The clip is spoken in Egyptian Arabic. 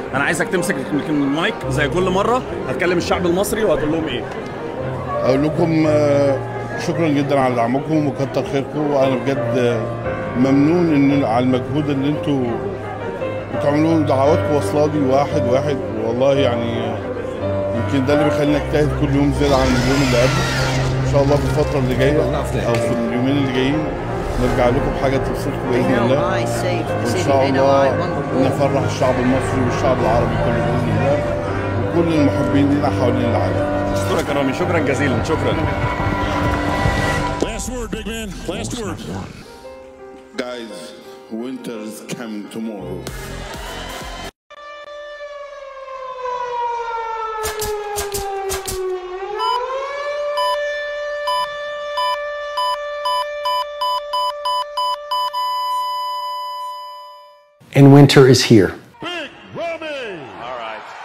انا عايزك تمسك المايك زي كل مره هتكلم الشعب المصري وهتقول لهم ايه اقول لكم آه، شكرا جدا على دعمكم وكتر خيركم وانا بجد آه، ممنون ان على المجهود اللي انتوا بتعملوه دعواتكم واصله لي واحد واحد والله يعني آه، يمكن ده اللي بيخليني اجتهد كل يوم زياده عن اليوم اللي قبله ان شاء الله في الفتره اللي جايه او في اليومين اللي جايين نرجع لكم بحاجه تبسطكم باذن الله وان شاء الله نفرح الشعب المصري والشعب العربي كله باذن الله وكل المحبين لنا حوالين العالم اشكرك يا رامي شكرا جزيلا شكرا Last word, big man. Last word. Guys, winter is coming tomorrow. And winter is here. Big Ramy. All right.